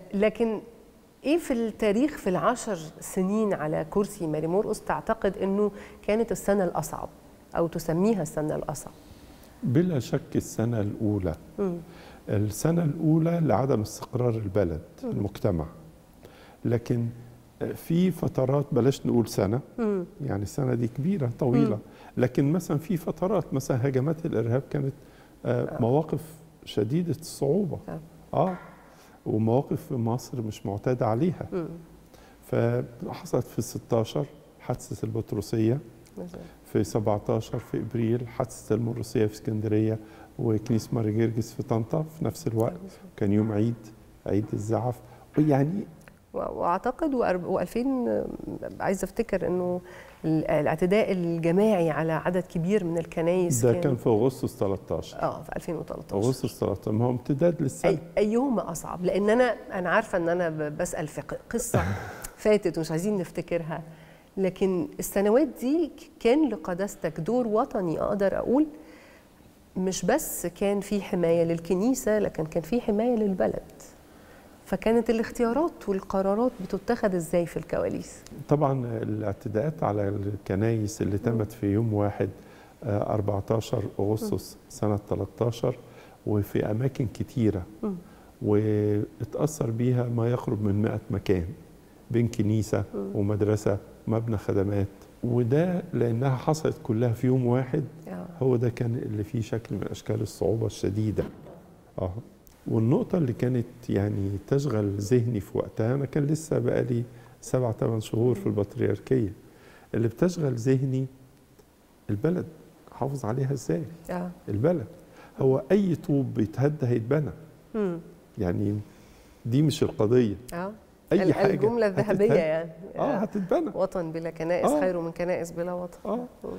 لكن ايه في التاريخ في العشر سنين على كرسي ماري مرقص تعتقد انه كانت السنه الاصعب او تسميها السنه الاصعب بلا شك السنة الأولى مم. السنة الأولى لعدم استقرار البلد المجتمع لكن في فترات بلاش نقول سنة مم. يعني السنة دي كبيرة طويلة لكن مثلا في فترات مثلا هجمات الإرهاب كانت آه، مواقف شديدة الصعوبة آه. اه ومواقف في مصر مش معتاد عليها مم. فحصلت في 16 حادثة البطرسية مثلاً. في 17 في ابريل حادثه المرسيه في اسكندريه وكنيسه ماري جرجس في طنطا في نفس الوقت كان يوم عيد عيد الزعف يعني و- واعتقد و2000 عايزه افتكر انه ال- الاعتداء الجماعي على عدد كبير من الكنائس ده كان في اغسطس 13 اه في 2013 اغسطس 13 ما هو امتداد للسنه أي ايهما اصعب لان انا انا عارفه ان انا ب- بسال في ق- قصه فاتت ومش عايزين نفتكرها لكن السنوات دي ك- كان لقداستك دور وطني اقدر اقول مش بس كان في حمايه للكنيسه لكن كان في حمايه للبلد فكانت الاختيارات والقرارات بتتخذ ازاي في الكواليس طبعا الاعتداءات على الكنايس اللي تمت في يوم واحد آه، 14 اغسطس سنه 13 وفي اماكن كتيره مم. واتاثر بيها ما يقرب من 100 مكان بين كنيسه ومدرسه مبنى خدمات وده لانها حصلت كلها في يوم واحد آه. هو ده كان اللي فيه شكل من اشكال الصعوبه الشديده اه والنقطه اللي كانت يعني تشغل ذهني في وقتها انا كان لسه بقالي سبع ثمان شهور في البطريركيه اللي بتشغل ذهني البلد حافظ عليها ازاي اه البلد هو اي طوب بيتهد هيتبنى مم. يعني دي مش القضيه اه اي ال- حاجه الجمله الذهبيه هتتهد. يعني اه هتتبنى وطن بلا كنائس آه. خير من كنائس بلا وطن اه